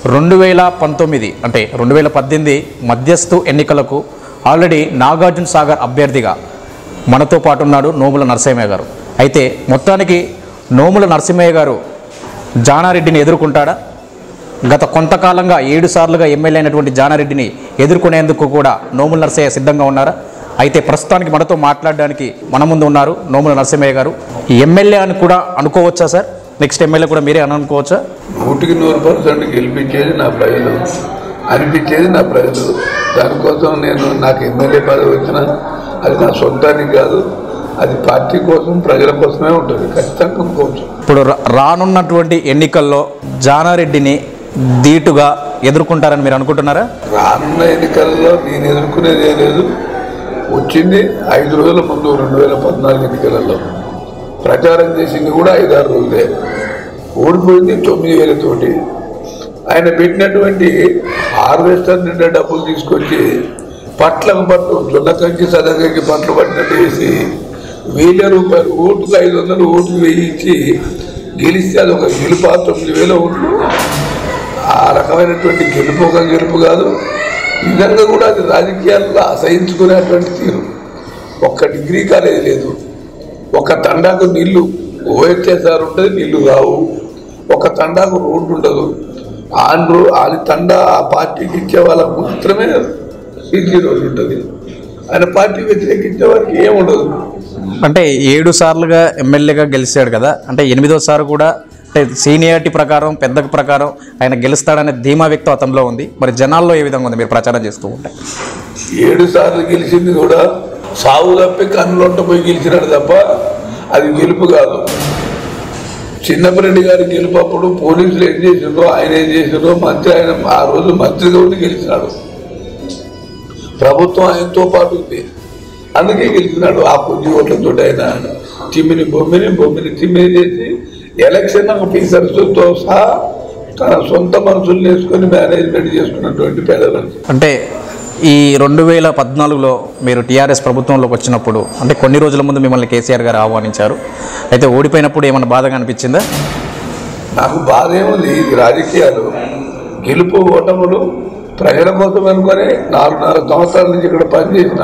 రెండు వేల పంతొమ్మిది అంటే రెండు వేల పద్దెనిమిది మధ్యస్థు ఎన్నికలకు ఆల్రెడీ నాగార్జున సాగర్ అభ్యర్థిగా మనతో పాటు ఉన్నాడు నోముల నరసింహయ్య గారు అయితే మొత్తానికి నోముల నరసింహయ్య గారు జానారెడ్డిని ఎదుర్కొంటాడా గత కొంతకాలంగా ఏడు సార్లుగా ఎమ్మెల్యే అయినటువంటి జానారెడ్డిని ఎదుర్కొనేందుకు కూడా నోముల నరసయ్య సిద్ధంగా ఉన్నారా అయితే ప్రస్తుతానికి మనతో మాట్లాడడానికి మన ముందు ఉన్నారు నోముల నరసింహయ్య గారు ఎమ్మెల్యే అని కూడా అనుకోవచ్చా సార్ నెక్స్ట్ ఎమ్మెల్యే కూడా మీరే అని అనుకోవచ్చా నూటికి నూరు పర్సెంట్ గెలిపించేది నా ప్రజలు అనిపించేది నా ప్రజలు దానికోసం నేను నాకు ఎమ్మెల్యే పదవి వచ్చినా అది నా సొంతానికి కాదు అది పార్టీ కోసం ప్రజల కోసమే ఉంటుంది ఖచ్చితంగా అనుకోవచ్చు ఇప్పుడు రా- రానున్నటువంటి ఎన్నికల్లో జానారెడ్డిని ధీటుగా ఎదుర్కొంటారని మీరు అనుకుంటున్నారా రానున్న ఎన్నికల్లో నేను ఎదుర్కొనేది ఏం లేదు వచ్చింది ఐదు రోజుల ముందు రెండు వేల పద్నాలుగు ఎన్నికలలో ప్రచారం చేసింది కూడా ఐదారు రోజులే ఓడిపోయింది తొమ్మిది వేలతోటి ఆయన పెట్టినటువంటి హార్వెస్టర్ నిండా డబ్బులు తీసుకొచ్చి పట్లకు పట్టు జొన్న కంకి సదకంకి పట్లు పట్టినట్టు వేసి వేల రూపాయలు ఓటుకు ఐదు వందలు ఓటుకు వేయించి గెలిస్తే అది ఒక గెలుపా తొమ్మిది వేల ఓట్లు ఆ రకమైనటువంటి గెలుపు ఒక గెలుపు కాదు నిజంగా కూడా అది రాజకీయాల్లో అసహించుకునేటువంటి తీరు ఒక్క డిగ్రీ కాలేజ్ లేదు ఒక తండాకు నీళ్లు ఓఎస్ఆర్ ఉంటుంది నీళ్లు రావు ఒక తండాకు రోడ్డు ఉండదు ఆంధ్రు ఆని తండా ఆ పార్టీకి ఇచ్చే వాళ్ళకు మాత్రమే సీసీ రోడ్డు ఉంటుంది ఆయన పార్టీ వ్యతిరేకించే వారికి ఏముండదు అంటే ఏడు సార్లుగా ఎమ్మెల్యేగా గెలిచాడు కదా అంటే ఎనిమిదోసారి కూడా అంటే సీనియారిటీ ప్రకారం పెద్ద ప్రకారం ఆయన గెలుస్తాడనే ధీమా వ్యక్తం అతనిలో ఉంది మరి జనాల్లో ఏ విధంగా ఉంది మీరు ప్రచారం చేస్తూ ఉంటే ఏడు సార్లు గెలిచింది కూడా సాగు తప్పి కన్నులొంట పోయి గెలిచినాడు తప్ప అది గెలుపు కాదు చిన్నప్పరెడ్డి గారి గెలుపు అప్పుడు పోలీసులు ఏం చేసిండ్రో ఆయన ఏం చేసిండ్రో మంత్రి ఆయన ఆ రోజు మంత్రిగా ఉండి గెలిచినాడు ప్రభుత్వం ఆయనతో పాటు ఉంది అందుకే గెలిచినాడు ఆ కొద్ది ఓట్లతో ఆయన తిమ్మిని బొమ్మిని బొమ్మిని తిమ్మిని చేసి ఎలక్షన్ ఆఫీసర్స్తో సహా తన సొంత మనుషుల్ని వేసుకొని మేనేజ్మెంట్ చేసుకున్నటువంటి పేద మనిషి అంటే ఈ రెండు వేల పద్నాలుగులో మీరు టీఆర్ఎస్ ప్రభుత్వంలోకి వచ్చినప్పుడు అంటే కొన్ని రోజుల ముందు మిమ్మల్ని కేసీఆర్ గారు ఆహ్వానించారు అయితే ఓడిపోయినప్పుడు ఏమైనా బాధగా అనిపించిందా నాకు బాధ ఏముంది ఇది రాజకీయాలు గెలుపు ఓటములు ప్రజల కోసం అనుకొని నాలుగున్నర సంవత్సరాల నుంచి ఇక్కడ పనిచేసిన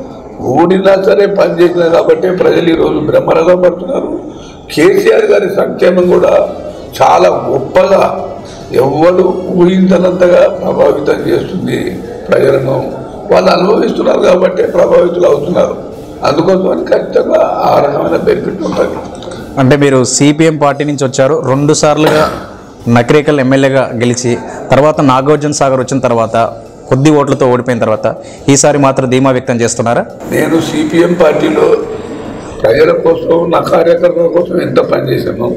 ఓడినా సరే పనిచేసిన కాబట్టి ప్రజలు ఈరోజు బ్రహ్మరథం పడుతున్నారు కేసీఆర్ గారి సంక్షేమం కూడా చాలా గొప్పగా ఎవ్వడు ఊహించనంతగా ప్రభావితం చేస్తుంది ప్రజలను వాళ్ళు అనుభవిస్తున్నారు కాబట్టి ప్రభావితులు అవుతున్నారు అందుకోసమని ఖచ్చితంగా ఆ రకమైన బెనిఫిట్ ఉంటుంది అంటే మీరు సిపిఎం పార్టీ నుంచి వచ్చారు రెండు సార్లుగా నకరేకల్ ఎమ్మెల్యేగా గెలిచి తర్వాత నాగార్జున సాగర్ వచ్చిన తర్వాత కొద్ది ఓట్లతో ఓడిపోయిన తర్వాత ఈసారి మాత్రం ధీమా వ్యక్తం చేస్తున్నారా నేను సిపిఎం పార్టీలో ప్రజల కోసం నా కార్యకర్తల కోసం ఎంత పనిచేశాను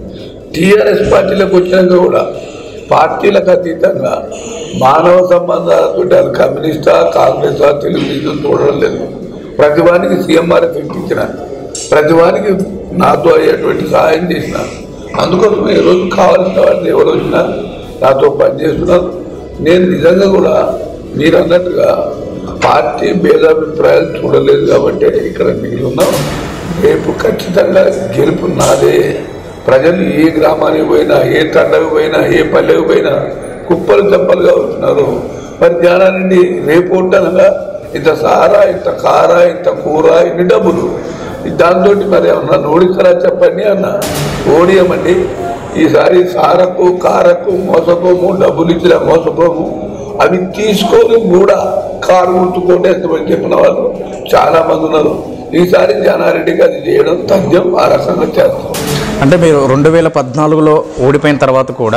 టీఆర్ఎస్ పార్టీలకు వచ్చినాక కూడా పార్టీలకు అతీతంగా మానవ సంబంధాలతో అది కమ్యూనిస్టా కాంగ్రెసా తెలుగుదేశం చూడడం లేదు ప్రతి వానికి సీఎంఆర్ ఇప్పించిన ప్రతి వానికి నాతో అయ్యేటువంటి సహాయం చేసిన అందుకోసం ఈ రోజు కావాల్సిన వాళ్ళు ఎవరు వచ్చినా నాతో పనిచేస్తున్నారు నేను నిజంగా కూడా మీరు అన్నట్టుగా పార్టీ భేదాభిప్రాయాలు చూడలేదు కాబట్టి ఇక్కడ మిగిలిన్నాం రేపు ఖచ్చితంగా గెలుపు నాదే ప్రజలు ఏ గ్రామానికి పోయినా ఏ తండకు పోయినా ఏ పల్లెకు పోయినా కుప్పలు తెప్పలుగా ఉంటున్నారు మరి ధ్యానాన్ని రేపు ఉంటానగా ఇంత సారా ఇంత కార ఇంత కూర ఇన్ని డబ్బులు దాంతో మరి ఏమన్నా ఓడిస్తారా చెప్పండి అన్న ఓడియమండి ఈసారి సారకు కారకు మోసపోము డబ్బులు ఇచ్చిన మోసపోము అవి తీసుకొని కూడా కారు ముట్టుకోండి ఎంతమంది చెప్పిన వాళ్ళు చాలా మంది ఉన్నారు ఈసారి జానారెడ్డికి అది చేయడం తథ్యం ఆ రకంగా చేస్తాం అంటే మీరు రెండు వేల పద్నాలుగులో ఓడిపోయిన తర్వాత కూడా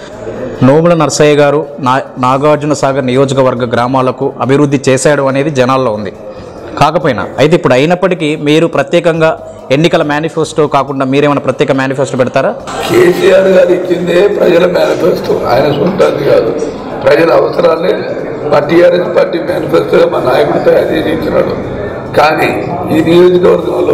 నోముల నర్సయ్య గారు నా నాగార్జున సాగర్ నియోజకవర్గ గ్రామాలకు అభివృద్ధి చేశాడు అనేది జనాల్లో ఉంది కాకపోయినా అయితే ఇప్పుడు అయినప్పటికీ మీరు ప్రత్యేకంగా ఎన్నికల మేనిఫెస్టో కాకుండా మీరేమైనా ప్రత్యేక మేనిఫెస్టో పెడతారా కేసీఆర్ గారు ఇచ్చిందే ప్రజల మేనిఫెస్టో ఆయన సొంతాన్ని కాదు ప్రజల అవసరాలే మా టీఆర్ఎస్ పార్టీ మేనిఫెస్టో మా నాయకుడు తయారు చేసి ఇచ్చినాడు కానీ ఈ నియోజకవర్గంలో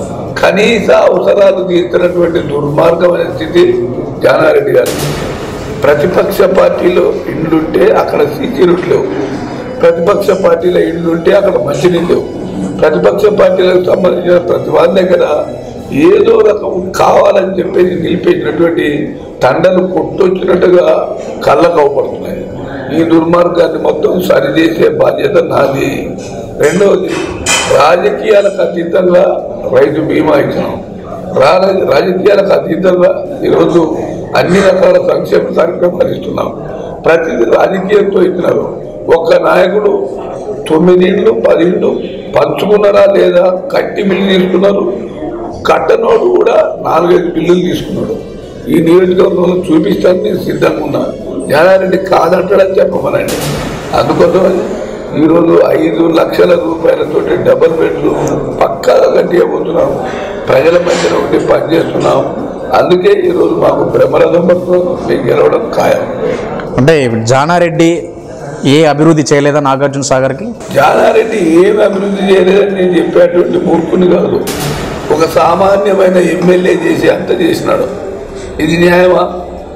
కనీస అవసరాలు తీర్చినటువంటి దుర్మార్గమైన స్థితి జానారెడ్డి గారు ప్రతిపక్ష పార్టీలో ఇండ్లుంటే అక్కడ సీసీ రూట్ లేవు ప్రతిపక్ష పార్టీలో ఇండ్లుంటే అక్కడ మంచినీళ్ళు లేవు ప్రతిపక్ష పార్టీలకు సంబంధించిన ప్రతి వారి దగ్గర ఏదో రకం కావాలని చెప్పేసి నిలిపేసినటువంటి తండలు కొట్టొచ్చినట్టుగా కళ్ళకు అవపడుతున్నాయి ఈ దుర్మార్గాన్ని మొత్తం సరిచేసే బాధ్యత నాది రెండవది రాజకీయాలకు అతీతంగా రైతు బీమా ఇచ్చినాం రా- రాజకీయాలకు అతీతంగా ఈరోజు అన్ని రకాల సంక్షేమ కార్యక్రమాలు ఇస్తున్నాం ప్రతిదీ రాజకీయంతో ఇచ్చినారు ఒక్క నాయకుడు తొమ్మిదిండ్లు పదిండ్లు పంచుకున్నారా లేదా కట్టి బిల్లు తీసుకున్నారు కట్టనోడు కూడా నాలుగైదు బిల్లులు తీసుకున్నాడు ఈ నియోజకవర్గంలో చూపిస్తాను నేను సిద్ధంగా ఉన్నా జ్ఞానారెడ్డి కాదంటాడని చెప్పమనండి అందుకోసం ఈరోజు ఐదు లక్షల రూపాయలతో డబల్ బెడ్లు పక్కాగా కట్టియబోతున్నాం ప్రజల మధ్యన ఉండి పనిచేస్తున్నాం అందుకే ఈరోజు మాకు బ్రహ్మరథం పడుతున్నాం మీకు గెలవడం ఖాయం అంటే జానారెడ్డి ఏ అభివృద్ధి చేయలేదా నాగార్జున సాగర్కి జానారెడ్డి ఏమి అభివృద్ధి చేయలేదని నేను చెప్పేటువంటి మూర్ఖుని కాదు ఒక సామాన్యమైన ఎమ్మెల్యే చేసి అంత చేసినాడు ఇది న్యాయమా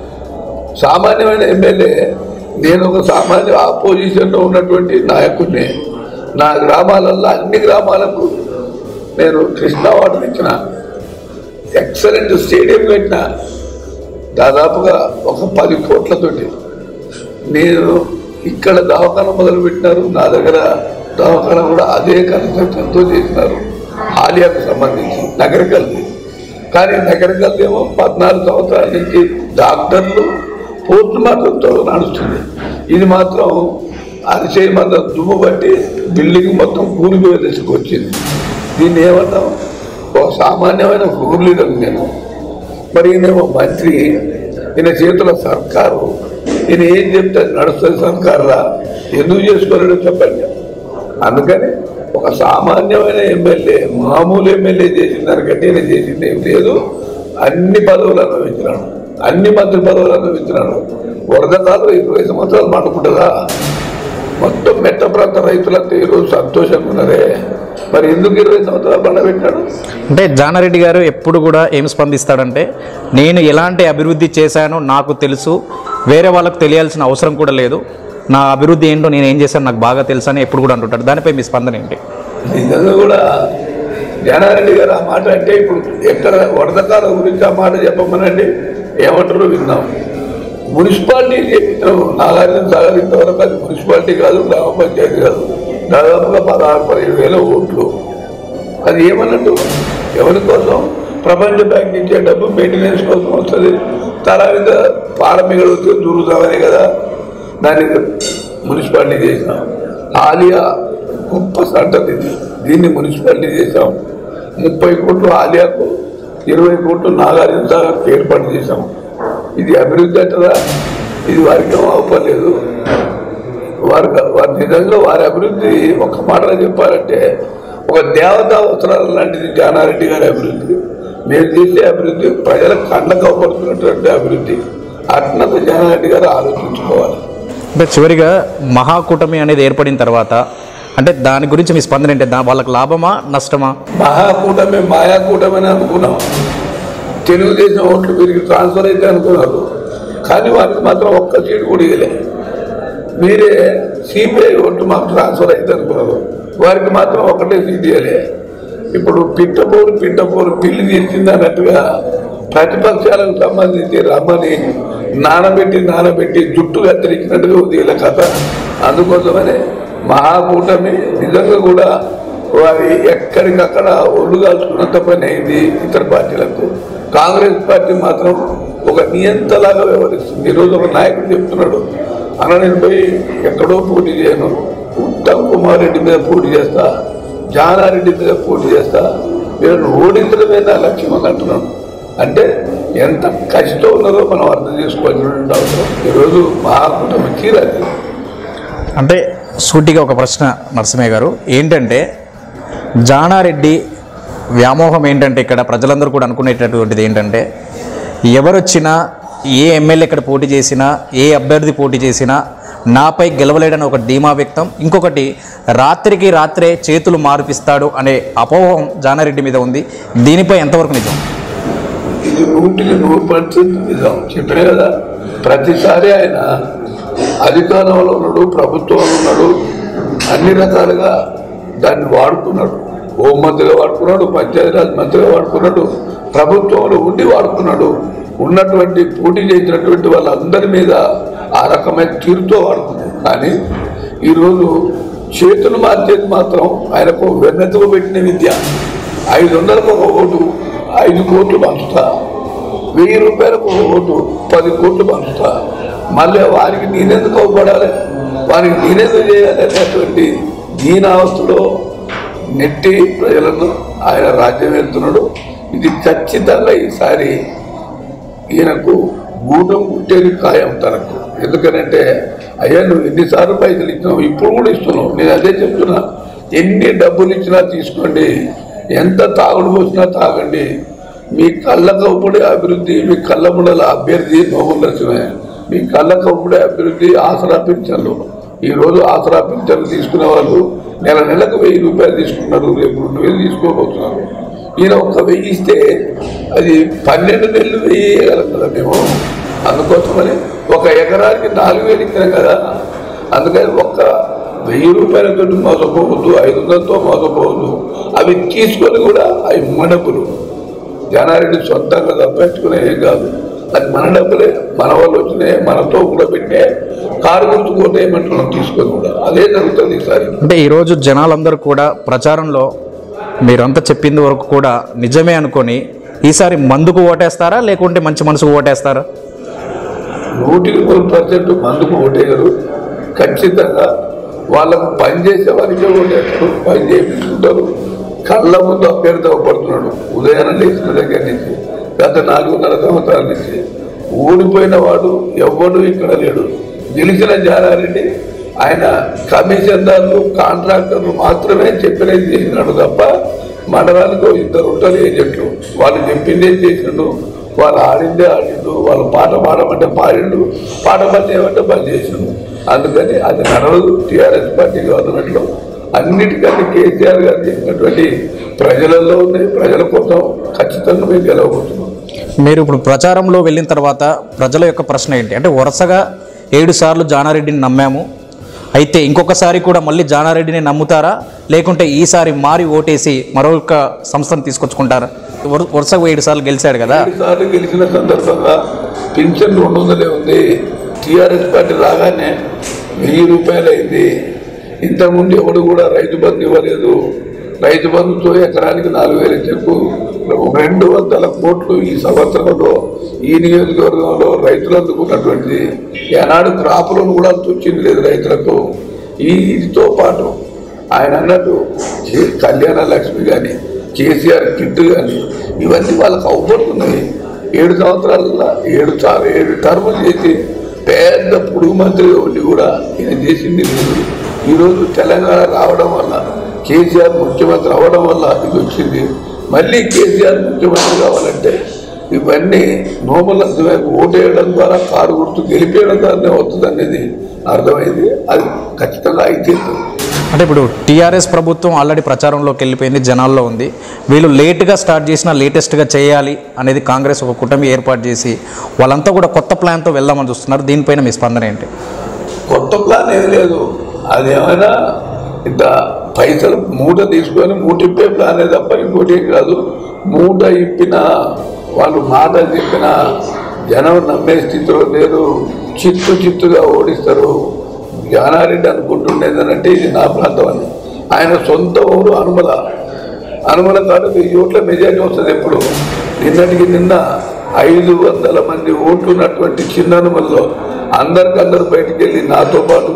సామాన్యమైన ఎమ్మెల్యే నేను ఒక సామాన్య ఆపోజిషన్లో ఉన్నటువంటి నాయకుడిని నా గ్రామాలలో అన్ని గ్రామాలకు నేను కృష్ణా వాటర్ ఇచ్చిన ఎక్సలెంట్ స్టేడియం కట్టిన దాదాపుగా ఒక పది కోట్లతోటి నేను ఇక్కడ దవాఖాన మొదలు పెట్టినారు నా దగ్గర దవాఖాన కూడా అదే కన్స్ట్రక్షన్తో చేసినారు ఆలియాకు సంబంధించి నగరకల్ది కానీ నగరకల్ది ఏమో పద్నాలుగు సంవత్సరాల నుంచి డాక్టర్లు పోస్ట్ మార్టంతో నడుస్తుంది ఇది మాత్రం అరిచేయి మందం దుమ్ము బట్టి బిల్డింగ్ మొత్తం కూలిపోయే దశకు వచ్చింది దీన్ని ఏమన్నాం ఒక సామాన్యమైన ఊర్లీడం నేను మరి ఈయనేమో మంత్రి ఈయన చేతుల సర్కారు ఈయన ఏం చెప్తే అది నడుస్తుంది సర్కారురా ఎందుకు చేసుకోలేడో చెప్పండి అందుకని ఒక సామాన్యమైన ఎమ్మెల్యే మామూలు ఎమ్మెల్యే చేసిన దానికంటే ఈయన చేసింది ఏం లేదు అన్ని పదవులు అనుభవించినాడు అన్ని మంత్రి పదవులు అనుభవించినాడు వరద కాలం ఇరవై సంవత్సరాలు పట్టుకుంటుందా మొత్తం మెట్ట ప్రాంత రైతులంతా ఈరోజు సంతోషంగా ఉన్నారే మరి ఎందుకు ఇరవై సంవత్సరాలు పండబెట్టాడు అంటే జానారెడ్డి గారు ఎప్పుడు కూడా ఏం స్పందిస్తాడంటే నేను ఎలాంటి అభివృద్ధి చేశానో నాకు తెలుసు వేరే వాళ్ళకు తెలియాల్సిన అవసరం కూడా లేదు నా అభివృద్ధి ఏంటో నేను ఏం చేశాను నాకు బాగా తెలుసు అని ఎప్పుడు కూడా అంటుంటాడు దానిపై మీ స్పందన ఏంటి నిజంగా కూడా జనారెడ్డి గారు ఆ మాట అంటే ఇప్పుడు ఎక్కడ వరదకాల గురించి ఆ మాట చెప్పమనండి ఏమంటారో విన్నాం మున్సిపాలిటీ చెప్పినాం నాగార్జున సాగర్ ఇంతవరకు అది మున్సిపాలిటీ కాదు గ్రామ పంచాయతీ కాదు దాదాపుగా పదహారు పదిహేడు వేల ఓట్లు అది ఏమన్నట్టు ఎవరి కోసం ప్రపంచ బ్యాంక్ ఇచ్చే డబ్బు మెయింటెనెన్స్ కోసం వస్తుంది తర్వాత పారమిగడుతూ దూరుతామని కదా దాన్ని మున్సిపాలిటీ చేసినాం ఆలియా గొప్ప సంటది ఇది దీన్ని మున్సిపాలిటీ చేసాం ముప్పై కోట్లు ఆలియాకు ఇరవై కోట్లు నాగార్జున సాగర్కి ఏర్పాటు చేశాం ఇది అభివృద్ధి అంటారా ఇది వారికి ఏమో అవ్వలేదు వారు వారి నిజంగా వారి అభివృద్ధి ఒక మాటలో చెప్పాలంటే ఒక దేవతా అవసరాలు లాంటిది జానారెడ్డి గారి అభివృద్ధి మేము చేసే అభివృద్ధి ప్రజల కండకు అవపడుతున్నటువంటి అభివృద్ధి అట్నంత జానారెడ్డి గారు ఆలోచించుకోవాలి అంటే చివరిగా మహాకూటమి అనేది ఏర్పడిన తర్వాత అంటే దాని గురించి మీ స్పందన ఏంటి దా వాళ్ళకి లాభమా నష్టమా మహాకూటమి మాయాకూటమి అని అనుకున్నాం తెలుగుదేశం ఓట్లు వీరికి ట్రాన్స్ఫర్ అయితే అనుకున్నారు కానీ వారికి మాత్రం ఒక్క సీటు కూడా ఇవ్వలే మీరే సిపిఐ ఓట్లు మాకు ట్రాన్స్ఫర్ అయితే అనుకున్నారు వారికి మాత్రం ఒకటే సీట్ ఇవ్వలే ఇప్పుడు పిట్టపోరు పిట్టపోరు పిల్లి తీర్చింది అన్నట్టుగా ప్రతిపక్షాలకు సంబంధించి రమ్మని నానబెట్టి నానబెట్టి జుట్టు కత్తిరించినట్టుగా ఉంది వీళ్ళ కథ అందుకోసమనే మహాకూటమి నిజంగా కూడా వారి ఎక్కడికక్కడ ఒళ్ళు కాల్చుకున్నంత పని అయింది ఇతర పార్టీలకు కాంగ్రెస్ పార్టీ మాత్రం ఒక నియంతలాగా వ్యవహరిస్తుంది ఈరోజు ఒక నాయకుడు చెప్తున్నాడు అన్న నేను పోయి ఎక్కడో పోటీ చేయను ఉత్తమ్ కుమార్ రెడ్డి మీద పోటీ చేస్తా జానారెడ్డి మీద పోటీ చేస్తా వీళ్ళని ఓడించడమే నా లక్ష్యం అని అంటున్నాను అంటే ఎంత కష్టం ఉన్నదో మనం అర్థం చేసుకోవాల్సిన అవసరం ఈరోజు మహాకూటమి చీరాది అంటే సూటిగా ఒక ప్రశ్న నరసింహయ్య గారు ఏంటంటే జానారెడ్డి వ్యామోహం ఏంటంటే ఇక్కడ ప్రజలందరూ కూడా అనుకునేటటువంటిది ఏంటంటే ఎవరొచ్చినా ఏ ఎమ్మెల్యే ఇక్కడ పోటీ చేసినా ఏ అభ్యర్థి పోటీ చేసినా నాపై గెలవలేడని ఒక ధీమా వ్యక్తం ఇంకొకటి రాత్రికి రాత్రే చేతులు మార్పిస్తాడు అనే అపోహం జానారెడ్డి మీద ఉంది దీనిపై ఎంతవరకు నిజం ఇది నూటికి నూరు పర్సెంట్ నిజం చెప్పిన కదా ప్రతిసారి ఆయన అధికారంలో ఉన్నాడు ప్రభుత్వంలో ఉన్నాడు అన్ని రకాలుగా దాన్ని వాడుకున్నాడు హోం మంత్రిగా వాడుకున్నాడు పంచాయతీరాజ్ మంత్రిగా వాడుకున్నాడు ప్రభుత్వంలో ఉండి వాడుకున్నాడు ఉన్నటువంటి పోటీ చేసినటువంటి వాళ్ళందరి మీద ఆ రకమైన తీరుతో వాడుకున్నాడు కానీ ఈరోజు చేతులు మార్చేది మాత్రం ఆయనకు వెన్నెతుకు పెట్టిన విద్య ఐదు వందలకు ఒక ఓటు ఐదు కోట్లు పంచుతా వెయ్యి రూపాయలకు ఒక ఓటు పది కోట్లు పంచుతా మళ్ళీ వారికి నేనెందుకు అవ్వబడాలి వారికి నేనెందుకు చేయాలి అనేటువంటి దీనావస్థలో నెట్టి ప్రజలను ఆయన రాజ్యం వెళ్తున్నాడు ఇది ఖచ్చితంగా ఈసారి ఈయనకు గూటం కుట్టేది ఖాయం తనకు ఎందుకనంటే అయ్యా నువ్వు ఎన్నిసార్లు పైసలు ఇచ్చినావు ఇప్పుడు కూడా ఇస్తున్నావు నేను అదే చెప్తున్నా ఎన్ని డబ్బులు ఇచ్చినా తీసుకోండి ఎంత తాగుడు పోసినా తాగండి మీ కళ్ళ కప్పుడే అభివృద్ధి మీ కళ్ళ ముండల అభ్యర్థి నోముల నరసింహ మీ కళ్ళ కప్పుడే అభివృద్ధి ఆసరా పింఛన్లు ఈ రోజు ఆసరా పింఛన్లు తీసుకునే వాళ్ళు నెల నెలకు వెయ్యి రూపాయలు తీసుకున్నారు రేపు రెండు వేలు తీసుకోబోతున్నారు ఈయన ఒక్క వెయ్యి ఇస్తే అది పన్నెండు నెలలు వేయగలం కదా మేము అందుకోసమని ఒక ఎకరానికి నాలుగు వేలు ఇచ్చినాం కదా అందుకని ఒక్క వెయ్యి రూపాయలతో మోసపోవద్దు ఐదు వందలతో మోసపోవద్దు అవి తీసుకొని కూడా అవి మన డబ్బులు జనారెడ్డి సొంతంగా తప్పించుకునే ఏం కాదు అది మన డబ్బులే మన వాళ్ళు వచ్చినాయి మనతో కూడా పెట్టే కారు గుర్తుకోతే ఏమంటున్నాం తీసుకొని కూడా అదే జరుగుతుంది ఈసారి అంటే ఈరోజు జనాలందరూ కూడా ప్రచారంలో మీరంతా చెప్పింది వరకు కూడా నిజమే అనుకొని ఈసారి మందుకు ఓటేస్తారా లేకుంటే మంచి మనసుకు ఓటేస్తారా నూటికి నూరు పర్సెంట్ మందుకు ఓటేయరు ఖచ్చితంగా వాళ్ళకు పని చేసే వారికే ఓటేస్తారు పని చేయించుకుంటారు కళ్ళ ముందు అభ్యర్థి పడుతున్నాడు ఉదయాన్నే లేచిన దగ్గర నుంచి గత నాలుగున్నర సంవత్సరాల నుంచి ఓడిపోయిన వాడు ఎవ్వడు ఇక్కడ లేడు గెలిచిన జానారెడ్డి ఆయన కమిషన్దారులు కాంట్రాక్టర్లు మాత్రమే చెప్పినది చేసినాడు తప్ప మండలానికి ఓ ఇద్దరు ఉంటారు ఏజెంట్లు వాళ్ళు చెప్పిందే చేసిండు వాళ్ళు ఆడిందే ఆడిండు వాళ్ళు పాట పాడమంటే పాడిండు పాట పని చేయమంటే పని చేసిండు అందుకని అది నడవదు టీఆర్ఎస్ పార్టీ గవర్నమెంట్లో అన్నిటికంటే కేసీఆర్ గారు చేసినటువంటి ప్రజలలో ఉన్నాయి ప్రజల కోసం ఖచ్చితంగా మేము గెలవబోతున్నాం మీరు ఇప్పుడు ప్రచారంలో వెళ్ళిన తర్వాత ప్రజల యొక్క ప్రశ్న ఏంటి అంటే వరుసగా ఏడు సార్లు జానారెడ్డిని నమ్మాము అయితే ఇంకొకసారి కూడా మళ్ళీ జానారెడ్డిని నమ్ముతారా లేకుంటే ఈసారి మారి ఓటేసి మరొక సంస్థను తీసుకొచ్చుకుంటారా వరు- వరుసగా ఏడు సార్లు గెలిచాడు కదా ఏడు సార్లు గెలిచిన సందర్భంగా పింఛన్ రెండు వందలే ఉంది టీఆర్ఎస్ పార్టీ రాగానే వెయ్యి రూపాయలు అయింది ఇంతకుముందు ఎవడు కూడా రైతు బంధు ఇవ్వలేదు రైతు బంధుతో ఎకరానికి నాలుగు వేలు చెప్పు రెండు వందల కోట్లు ఈ సంవత్సరంలో ఈ నియోజకవర్గంలో రైతులు అందుకున్నటువంటిది ఏనాడు క్రాప్ లోన్ కూడా అంత వచ్చింది లేదు రైతులకు వీటితో పాటు ఆయన అన్నట్టు కే- కళ్యాణ లక్ష్మి కానీ కేసీఆర్ కిట్ కానీ ఇవన్నీ వాళ్ళకి అవపడుతున్నాయి ఏడు సంవత్సరాల ఏడు సార్లు ఏడు టర్ములు చేసి పెద్ద పుడుగు మంత్రిగా ఉండి కూడా ఈయన చేసింది లేదు ఈరోజు తెలంగాణ రావడం వల్ల కేసీఆర్ ముఖ్యమంత్రి అవ్వడం వల్ల ఇది వచ్చింది మళ్ళీ కేసీఆర్ ముఖ్యమంత్రి కావాలంటే ఇవన్నీ నోముల వైపు ఓటేయడం ద్వారా కారు గుర్తు గెలిపేయడం ద్వారానే వస్తుంది అనేది అర్థమైంది అది ఖచ్చితంగా అయితే అంటే ఇప్పుడు టీఆర్ఎస్ ప్రభుత్వం ఆల్రెడీ ప్రచారంలోకి వెళ్ళిపోయింది జనాల్లో ఉంది వీళ్ళు లేట్గా స్టార్ట్ చేసిన లేటెస్ట్గా చేయాలి అనేది కాంగ్రెస్ ఒక కూటమి ఏర్పాటు చేసి వాళ్ళంతా కూడా కొత్త ప్లాన్తో వెళ్దామని చూస్తున్నారు దీనిపైన మీ స్పందన ఏంటి కొత్త ప్లాన్ ఏం లేదు అది ఏమైనా ఇంత పైసలు మూట తీసుకొని మూట ఇప్పే ప్లానే తప్ప ఇంకోటి ఏం కాదు మూట ఇప్పిన వాళ్ళు మాట చెప్పిన జనం నమ్మే స్థితిలో లేరు చిత్తు చిత్తుగా ఓడిస్తారు జానారెడ్డి అనుకుంటుండేదనంటే ఇది నా ప్రాంతం అని ఆయన సొంత ఊరు అనుమల అనుమల కాదు వెయ్యి ఓట్ల మెజార్టీ వస్తుంది ఎప్పుడు నిన్నటికి నిన్న ఐదు వందల మంది ఓట్లు ఉన్నటువంటి చిన్న అనుమల్లో అందరికందరూ బయటికి వెళ్ళి నాతో పాటు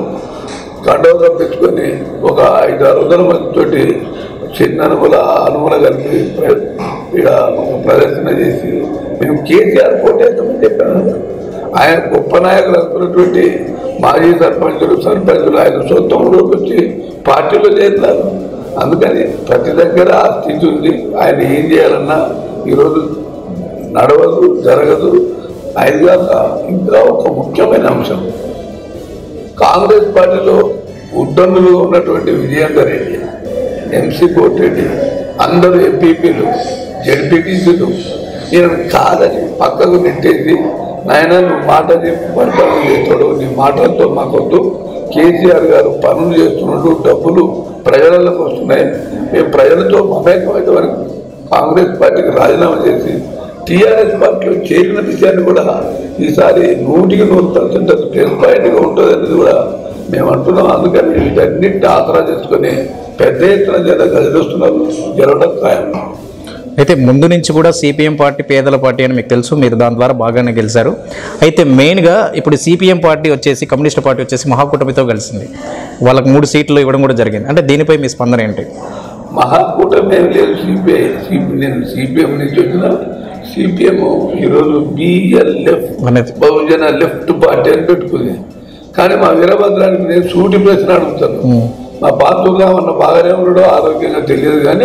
కండవ పెట్టుకొని ఒక ఐదు ఆరు వందల మందితోటి చిన్న అనుమల అనుమల కలిపి ప్ర- ఈడ ఒక ప్రదర్శన చేసి మేము కేసీఆర్ కోటేస్తామని చెప్పాను ఆయన గొప్ప నాయకులు అనుకున్నటువంటి మాజీ సర్పంచులు సర్పంచులు ఆయన సొంత ఊళ్ళోకి వచ్చి పార్టీలో చేస్తారు అందుకని ప్రతి దగ్గర ఆ స్థితి ఉంది ఆయన ఏం చేయాలన్నా ఈరోజు నడవదు జరగదు ఆయన కాక ఇంకా ఒక ముఖ్యమైన అంశం కాంగ్రెస్ పార్టీలో ఉద్దండులుగా ఉన్నటువంటి విజయేందర్ రెడ్డి ఎంసీ కోటిరెడ్డి అందరూ ఎంపీపీలు జడ్పీటీసీలు నేను కాదని పక్కకు నెట్టేసి నాయన నువ్వు మాట చెప్పి పరిపాలన చేస్తాడు నీ మాటలతో మాకొద్దు కేసీఆర్ గారు పనులు చేస్తున్నట్టు డబ్బులు ప్రజలకు వస్తున్నాయి మేము ప్రజలతో మమేకమైతే వరకు కాంగ్రెస్ పార్టీకి రాజీనామా చేసి టీఆర్ఎస్ పార్టీలో చేరిన విషయాన్ని కూడా ఈసారి నూటికి నూరు పర్సెంట్ అది ప్లస్ పాయింట్గా ఉంటుంది అనేది కూడా మేము అంటున్నాం అందుకని వీటన్నిటిని ఆసరా చేసుకొని పెద్ద ఎత్తున జన గదిలిస్తున్నారు గెలవడం ఖాయం అయితే ముందు నుంచి కూడా సిపిఎం పార్టీ పేదల పార్టీ అని మీకు తెలుసు మీరు దాని ద్వారా బాగానే గెలిచారు అయితే మెయిన్గా ఇప్పుడు సిపిఎం పార్టీ వచ్చేసి కమ్యూనిస్ట్ పార్టీ వచ్చేసి మహాకూటమితో కలిసింది వాళ్ళకి మూడు సీట్లు ఇవ్వడం కూడా జరిగింది అంటే దీనిపై మీ స్పందన ఏంటి మహాకూటమి ఏం లేదు సిపిఐ సిపి నేను సిపిఎం నుంచి వచ్చిన సిపిఎం ఈరోజు బిఎల్ఎఫ్ అనేది బహుజన లెఫ్ట్ పార్టీ అని పెట్టుకుంది కానీ మా వీరభద్రానికి నేను సూటి ప్రశ్న అడుగుతాను మా పాత్రగా ఉన్న బాగానే ఉండడో ఆరోగ్యంగా తెలియదు కానీ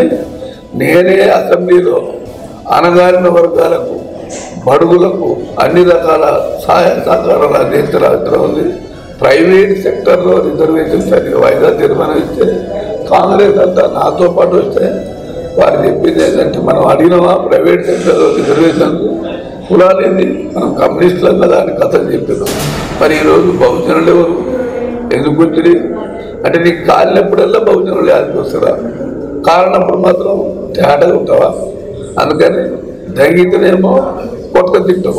నేనే అసెంబ్లీలో అనగారిన వర్గాలకు బడుగులకు అన్ని రకాల సహాయ సహకారాలు అందించడం ఉంది ప్రైవేట్ సెక్టర్లో రిజర్వేషన్ సరిగ్గా వాయిదా తీర్మానం ఇస్తే కాంగ్రెస్ అంతా నాతో పాటు వస్తే వారు చెప్పింది ఏంటంటే మనం అడిగినవా ప్రైవేట్ సెక్టర్లో రిజర్వేషన్ కులాలు ఏంది మనం కమ్యూనిస్టులం కదా అని కథలు చెప్పారు మరి ఈరోజు బహుజనులు ఎవరు ఎందుకు వచ్చింది అంటే నీకు కాలినప్పుడల్లా బహుజనులు యాదికి వస్తారా కారణప్పుడు మాత్రం తేడాగా ఉంటావా అందుకని దంగితేనేమో కొత్త తింటావు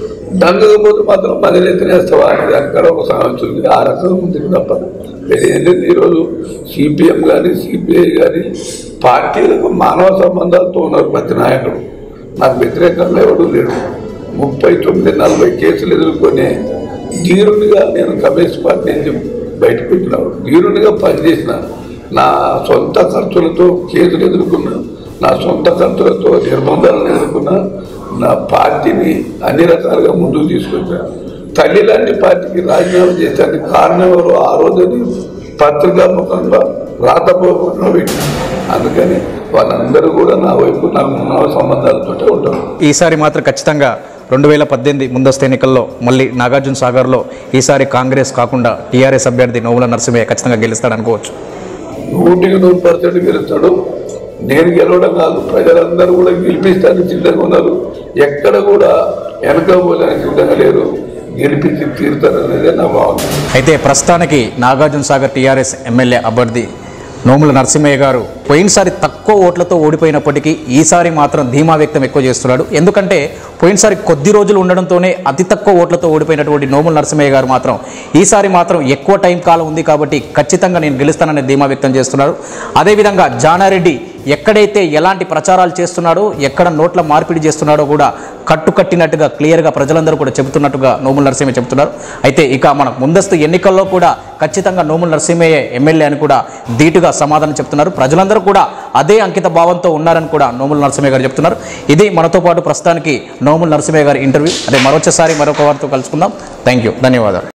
దంగకపోతే మాత్రం మదిలే తినేస్తావా అని దానికడ ఒక సమస్య ఉంది ఆ రకంగా ఉంది తప్ప వేరే ఏం లేదు ఈరోజు సిపిఎం కానీ సిపిఐ కానీ పార్టీలకు మానవ సంబంధాలతో ఉన్నారు ప్రతి నాయకుడు నాకు వ్యతిరేకంగా ఎవడు లేడు ముప్పై తొమ్మిది నలభై కేసులు ఎదుర్కొని ధీరునిగా నేను కమ్యూనిస్ట్ పార్టీ నుంచి బయటకు వచ్చినాడు ధీరునిగా పనిచేసిన నా సొంత ఖర్చులతో కేసులు ఎదుర్కొన్నా నా సొంత ఖర్చులతో నిర్బంధాలను ఎదుర్కొన్నా నా పార్టీని అన్ని రకాలుగా ముందుకు తీసుకొచ్చా తల్లి లాంటి పార్టీకి రాజీనామా చేసేందుకు కారణం ఎవరు ఆ రోజుని పత్రికాముఖంగా రాతపూర్వకంగా పెట్టిన అందుకని వాళ్ళందరూ కూడా నా వైపు నాకు ఉన్న సంబంధాలతో ఉంటారు ఈసారి మాత్రం ఖచ్చితంగా రెండు వేల పద్దెనిమిది ముందస్తు ఎన్నికల్లో మళ్ళీ నాగార్జున సాగర్లో ఈసారి కాంగ్రెస్ కాకుండా టీఆర్ఎస్ అభ్యర్థి నోముల నరసింహయ్య ఖచ్చితంగా గెలుస్తాడు అనుకోవచ్చు నూటికి నూరు పర్సెంట్ గెలుస్తాడు నేను గెలవడం కాదు ప్రజలందరూ కూడా గెలిపిస్తానికి సిద్ధంగా ఉన్నారు ఎక్కడ కూడా వెనకపోలేని సిద్ధంగా లేరు గెలిపించి తీరుతారనేదే నా భావన అయితే ప్రస్తుతానికి నాగార్జున సాగర్ టీఆర్ఎస్ ఎమ్మెల్యే అభ్యర్థి నోముల నరసింహయ్య గారు పోయినసారి తక్కువ ఓట్లతో ఓడిపోయినప్పటికీ ఈసారి మాత్రం ధీమా వ్యక్తం ఎక్కువ చేస్తున్నాడు ఎందుకంటే పోయినసారి కొద్ది రోజులు ఉండడంతోనే అతి తక్కువ ఓట్లతో ఓడిపోయినటువంటి నోముల నరసింహయ్య గారు మాత్రం ఈసారి మాత్రం ఎక్కువ టైం కాలం ఉంది కాబట్టి ఖచ్చితంగా నేను గెలుస్తానని ధీమా వ్యక్తం చేస్తున్నారు అదేవిధంగా జానారెడ్డి ఎక్కడైతే ఎలాంటి ప్రచారాలు చేస్తున్నాడో ఎక్కడ నోట్ల మార్పిడి చేస్తున్నాడో కూడా కట్టుకట్టినట్టుగా క్లియర్గా ప్రజలందరూ కూడా చెబుతున్నట్టుగా నోముల నరసింహ చెబుతున్నారు అయితే ఇక మన ముందస్తు ఎన్నికల్లో కూడా ఖచ్చితంగా నోముల నరసింహయ్య ఎమ్మెల్యే అని కూడా ధీటుగా సమాధానం చెప్తున్నారు ప్రజలందరూ కూడా అదే అంకిత భావంతో ఉన్నారని కూడా నోముల నరసింహయ్య గారు చెప్తున్నారు ఇది మనతో పాటు ప్రస్తుతానికి నోముల నరసింహయ్య గారి ఇంటర్వ్యూ అదే మరొకసారి మరొక వారితో కలుసుకుందాం థ్యాంక్ యూ ధన్యవాదాలు